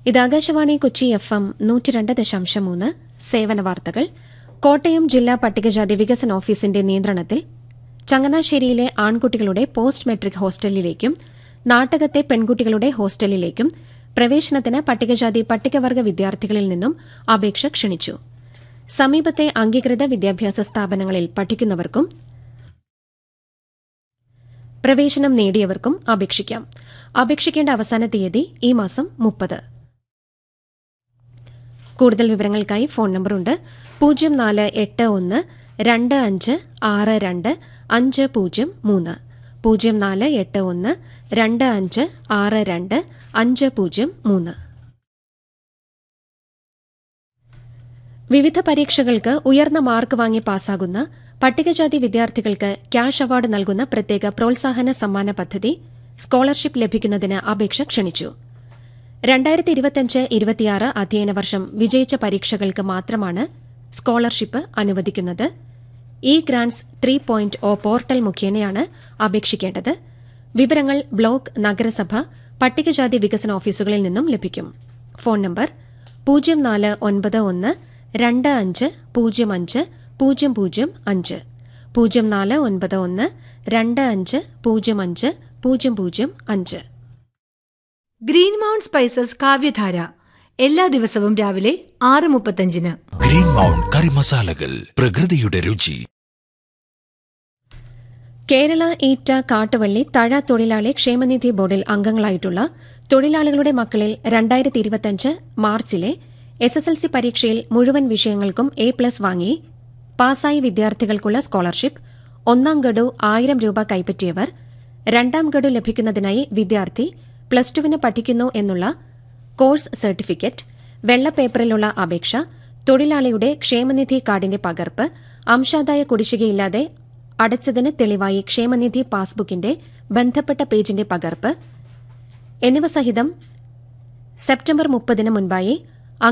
ഇത് Akashvani Kochi F M നൂറ്റി രണ്ട് ദശാംശം മൂന്ന് സേവന വാർത്തകൾ കോട്ടയം ജില്ലാ പട്ടികജാതി വികസന ഓഫീസിന്റെ നിയന്ത്രണത്തിൽ ചങ്ങനാശ്ശേരിയിലെ ആൺകുട്ടികളുടെ പോസ്റ്റ് മെട്രിക് ഹോസ്റ്റലിലേക്കും നാട്ടകത്തെ പെൺകുട്ടികളുടെ ഹോസ്റ്റലിലേക്കും പ്രവേശനത്തിന് പട്ടികജാതി പട്ടികവർഗ വിദ്യാർത്ഥികളിൽ നിന്നും അപേക്ഷ ക്ഷണിച്ചു സമീപത്തെ അംഗീകൃത വിദ്യാഭ്യാസ സ്ഥാപനങ്ങളിൽ പഠിക്കുന്നവർക്കും പ്രവേശനം നേടിയവർക്കും അപേക്ഷിക്കാം അപേക്ഷിക്കേണ്ട അവസാന തീയതി ഈ മാസം മുപ്പത് കൂടുതൽ വിവരങ്ങൾക്കായി ഫോൺ നമ്പറുണ്ട് പൂജ്യം നാല് എട്ട് ഒന്ന് രണ്ട് അഞ്ച് ആറ് രണ്ട് അഞ്ച് പൂജ്യം മൂന്ന് പൂജ്യം നാല് എട്ട് ഒന്ന് രണ്ട് അഞ്ച് ആറ് രണ്ട് അഞ്ച് പൂജ്യം മൂന്ന് വിവിധ പരീക്ഷകൾക്ക് ഉയർന്ന മാർക്ക് വാങ്ങി പാസ്സാകുന്ന പട്ടികജാതി വിദ്യാർത്ഥികൾക്ക് ക്യാഷ് അവാർഡ് നൽകുന്ന പ്രത്യേക പ്രോത്സാഹന സമ്മാന പദ്ധതി സ്കോളർഷിപ്പ് ലഭിക്കുന്നതിന് അപേക്ഷ ക്ഷണിച്ചു രണ്ടായിരത്തി ഇരുപത്തിയഞ്ച് ഇരുപത്തിയാറ് അധ്യയന വർഷം വിജയിച്ച പരീക്ഷകൾക്ക് മാത്രമാണ് സ്കോളർഷിപ്പ് അനുവദിക്കുന്നത് E grants three point O portal മുഖേനയാണ് അപേക്ഷിക്കേണ്ടത് വിവരങ്ങൾ ബ്ലോക്ക് നഗരസഭ പട്ടികജാതി വികസന ഓഫീസുകളിൽ നിന്നും ലഭിക്കും ഫോൺ നമ്പർ പൂജ്യം നാല് ഒൻപത് ഒന്ന് രണ്ട് അഞ്ച് പൂജ്യം അഞ്ച് പൂജ്യം പൂജ്യം അഞ്ച് പൂജ്യം നാല് ഒൻപത് ഒന്ന് രണ്ട് അഞ്ച് പൂജ്യം അഞ്ച് പൂജ്യം പൂജ്യം അഞ്ച് ഗ്രീൻ മൗണ്ട് സ്പൈസസ് കാവ്യധാര എല്ലാ ദിവസവും രാവിലെ ആറ് മുപ്പത്തഞ്ചിന് ഗ്രീൻ മൗണ്ട് കറി മസാലകൾ പ്രകൃതിയുടെ രുചി കേരള ഈറ്റ കാട്ടുവള്ളി തഴ തൊഴിലാളി ക്ഷേമനിധി ബോർഡിൽ അംഗങ്ങളായിട്ടുള്ള തൊഴിലാളികളുടെ മക്കളിൽ രണ്ടായിരത്തി ഇരുപത്തിയഞ്ച് മാർച്ചിലെ എസ് എസ് എൽ സി പരീക്ഷയിൽ മുഴുവൻ വിഷയങ്ങൾക്കും എ പ്ലസ് വാങ്ങി പാസായ വിദ്യാർത്ഥികൾക്കുള്ള സ്കോളർഷിപ്പ് ഒന്നാം ഗഡു ആയിരം രൂപ കൈപ്പറ്റിയവർ രണ്ടാം ഗഡു ലഭിക്കുന്നതിനായി വിദ്യാർത്ഥി പ്ലസ് ടുവിന് പഠിക്കുന്നു എന്നുള്ള കോഴ്സ് സർട്ടിഫിക്കറ്റ് വെള്ളപ്പേപ്പറിലുള്ള അപേക്ഷ തൊഴിലാളിയുടെ ക്ഷേമനിധി കാർഡിന്റെ പകർപ്പ് അംശാദായ കുടിശ്ശികയില്ലാതെ അടച്ചതിന് തെളിവായി ക്ഷേമനിധി പാസ്ബുക്കിന്റെ ബന്ധപ്പെട്ട പേജിന്റെ പകർപ്പ് എന്നിവ സഹിതം സെപ്റ്റംബർ മുപ്പതിന് മുൻപായി